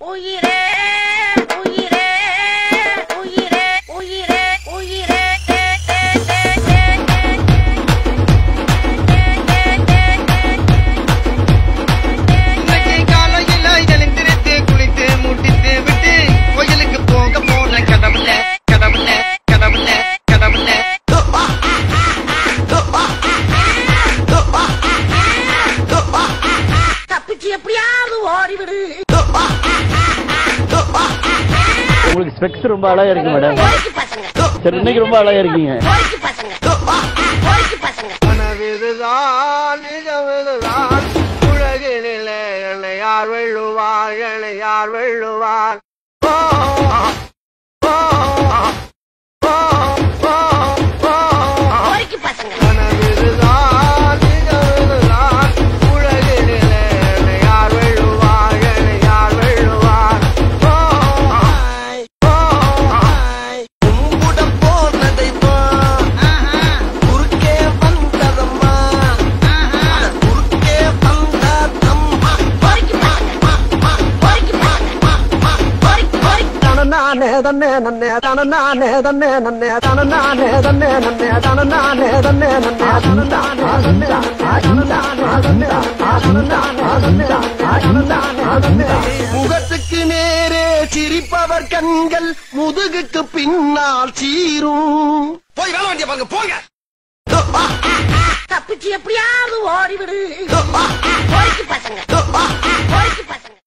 உயிரே உயிரே உயிரே உயிரே உயிரே தே, தே, தே, தே, இன்னைக்கு காலையில எழுந்திருத்து குளித்து முட்டித்து விட்டு கோயிலுக்கு போக போன கடவுள கடவுள கடவுள கடவுள தப்பிச்சு எப்படியாவது ஓடிவிடு உங்களுக்கு ஸ்பெக்ஸ் ரொம்ப அழகா இருக்கு மேடம் போய்க்கு பசங்க சரி இன்னைக்கு ரொம்ப அழகா இருக்கீங்க போய்க்கு பசங்க போய்க்கு பசங்க கனவிதுதான் நிஜமிதுதான் உலகினிலே என்னை யார் வெள்ளுவார் என்னை யார் வெள்ளுவார் ஓ, ஓ, ஓ, ஓ, ஓ. போய்க்கு பசங்க கனவிதுதான் நிஜமிதுதான் உலகினிலே என்னை யார் வெள்ளுவார் என்னை யார் வெள்ளுவார் ஓ, ஓ, கும்பிட போனதை குறுக்கே வந்ததம்மா அட குறுக்கே வந்ததம்மா போய்க்கு பசங்க போய்க்கு பசங்க போய்க்கு போய்க்கு தனநானே தன்னே நன்னே தனநானே தன்னே நன்னே தனநானே தன்னே நன்னே தனநானே தன்னே நன்னே தனநானே தன்னே நன்னே தனநானே தன்னே நன்னே முகத்துக்கு நேரே சிரிப்பவர் கண்கள் முதுகுக்கு பின்னால் சீரும் போய் வேலை வண்டிய பாருங்க போங்க தப்பிச்சு எப்படியாவது ஓடிவிடு போய்க்கு பசங்க போய்க்கு பசங்க